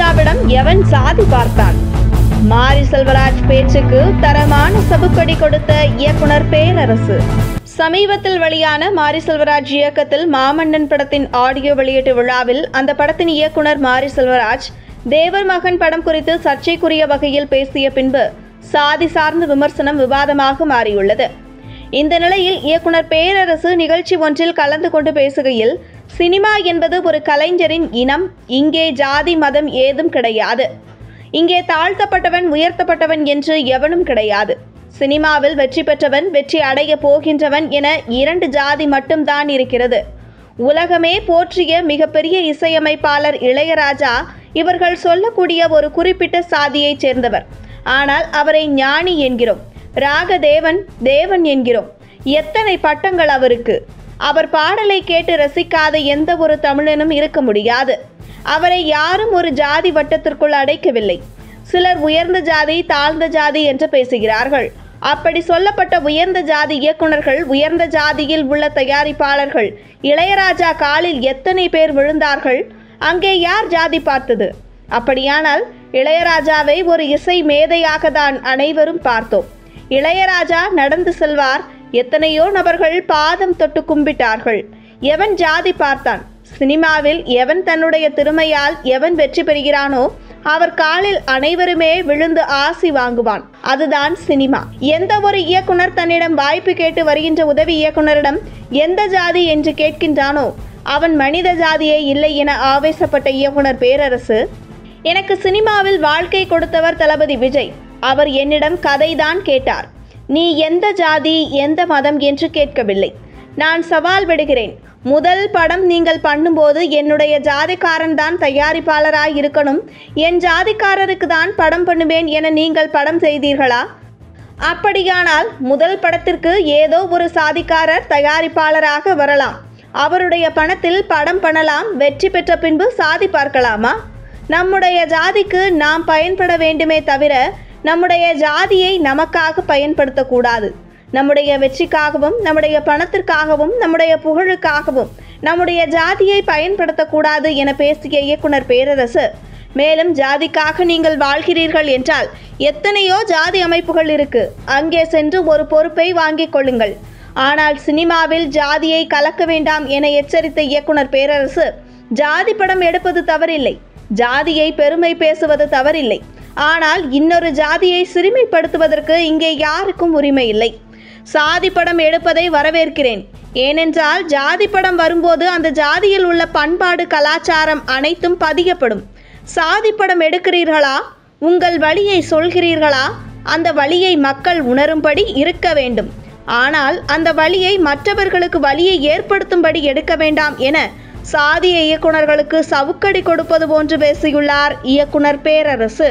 இளையராஜாவிடம் எவன் சாதி பார்த்தான் மாரி செல்வராஜ் பேச்சுக்கு தரமான சபுக்கடி கொடுத்த இயக்குனர் பேரரசு சமீபத்தில் வெளியான மாரி செல்வராஜ் இயக்கத்தில் மாமன்னன் படத்தின் ஆடியோ வெளியீட்டு விழாவில் அந்த படத்தின் இயக்குனர் மாரி செல்வராஜ் தேவர் மகன் படம் குறித்து சர்ச்சைக்குரிய வகையில் பேசிய பின்பு சாதி சார்ந்த விமர்சனம் விவாதமாக மாறியுள்ளது இந்த நிலையில் இயக்குனர் பேரரசு நிகழ்ச்சி ஒன்றில் கலந்து கொண்டு பேசுகையில் சினிமா என்பது ஒரு கலைஞரின் இனம் இங்கே ஜாதி மதம் ஏதும் கிடையாது இங்கே தாழ்த்தப்பட்டவன் உயர்த்தப்பட்டவன் என்று எவனும் கிடையாது சினிமாவில் வெற்றி பெற்றவன் வெற்றி அடைய போகின்றவன் என இரண்டு ஜாதி மட்டும்தான் இருக்கிறது உலகமே போற்றிய மிகப்பெரிய இசையமைப்பாளர் இளையராஜா இவர்கள் சொல்லக்கூடிய ஒரு குறிப்பிட்ட சாதியைச் சேர்ந்தவர் ஆனால் அவரை ஞானி என்கிறோம் ராகதேவன் தேவன் என்கிறோம் எத்தனை பட்டங்கள் அவருக்கு அவர் பாடலை கேட்டு ரசிக்காத எந்த ஒரு தமிழனும் இருக்க முடியாது அவரை யாரும் ஒரு ஜாதி வட்டத்திற்குள் அடைக்கவில்லை சிலர் உயர்ந்த ஜாதி தாழ்ந்த ஜாதி என்று பேசுகிறார்கள் அப்படி சொல்லப்பட்ட உயர்ந்த ஜாதி இயக்குனர்கள் உயர்ந்த ஜாதியில் உள்ள தயாரிப்பாளர்கள் இளையராஜா காலில் எத்தனை பேர் விழுந்தார்கள் அங்கே யார் ஜாதி பார்த்தது அப்படியானால் இளையராஜாவை ஒரு இசை மேதையாக தான் அனைவரும் பார்த்தோம் இளையராஜா நடந்து செல்வார் எத்தனையோ நபர்கள் பாதம் தொட்டு கும்பிட்டார்கள் எவன் ஜாதி பார்த்தான் சினிமாவில் எவன் தன்னுடைய திறமையால் எவன் வெற்றி பெறுகிறானோ அவர் காலில் அனைவருமே விழுந்து ஆசி வாங்குவான் அதுதான் சினிமா எந்த ஒரு இயக்குனர் தன்னிடம் வாய்ப்பு கேட்டு வருகின்ற உதவி இயக்குனரிடம் எந்த ஜாதி என்று கேட்கின்றானோ அவன் மனித ஜாதியே இல்லை என ஆவேசப்பட்ட இயக்குனர் பேரரசு எனக்கு சினிமாவில் வாழ்க்கை கொடுத்தவர் தளபதி விஜய் அவர் என்னிடம் கதைதான் கேட்டார் நீ எந்த ஜாதி எந்த மதம் என்று கேட்கவில்லை நான் சவால் விடுகிறேன் முதல் படம் நீங்கள் பண்ணும்போது என்னுடைய ஜாதிக்காரன் தான் தயாரிப்பாளராய் இருக்கணும் என் ஜாதிக்காரருக்கு தான் படம் பண்ணுவேன் என நீங்கள் படம் செய்தீர்களா அப்படியானால் முதல் படத்திற்கு ஏதோ ஒரு சாதிக்காரர் தயாரிப்பாளராக வரலாம் அவருடைய பணத்தில் படம் பண்ணலாம் வெற்றி பெற்ற பின்பு சாதி பார்க்கலாமா நம்முடைய ஜாதிக்கு நாம் பயன்பட வேண்டுமே தவிர நம்முடைய ஜாதியை நமக்காக பயன்படுத்தக்கூடாது நம்முடைய வெற்றிக்காகவும் நம்முடைய பணத்திற்காகவும் நம்முடைய புகழுக்காகவும் நம்முடைய ஜாதியை பயன்படுத்தக்கூடாது என பேசிய இயக்குனர் பேரரசு மேலும் ஜாதிக்காக நீங்கள் வாழ்கிறீர்கள் என்றால் எத்தனையோ ஜாதி அமைப்புகள் இருக்கு அங்கே சென்று ஒரு பொறுப்பை வாங்கிக் கொள்ளுங்கள் ஆனால் சினிமாவில் ஜாதியை கலக்க வேண்டாம் என எச்சரித்த இயக்குனர் பேரரசு ஜாதி படம் எடுப்பது தவறில்லை ஜாதியை பெருமை பேசுவது தவறில்லை ஆனால் இன்னொரு ஜாதியை சிறுமைப்படுத்துவதற்கு இங்கே யாருக்கும் உரிமை இல்லை சாதி படம் எடுப்பதை வரவேற்கிறேன் ஏனென்றால் ஜாதி படம் வரும்போது அந்த ஜாதியில் உள்ள பண்பாடு கலாச்சாரம் அனைத்தும் பதியப்படும் சாதி படம் எடுக்கிறீர்களா உங்கள் வழியை சொல்கிறீர்களா அந்த வழியை மக்கள் உணரும்படி இருக்க வேண்டும் ஆனால் அந்த வழியை மற்றவர்களுக்கு வழியை ஏற்படுத்தும்படி எடுக்க வேண்டாம் என சாதிய இயக்குனர்களுக்கு சவுக்கடி கொடுப்பது போன்று பேசியுள்ளார் இயக்குனர் பேரரசு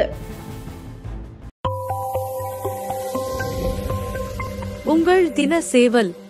உங்கள் தின சேவல்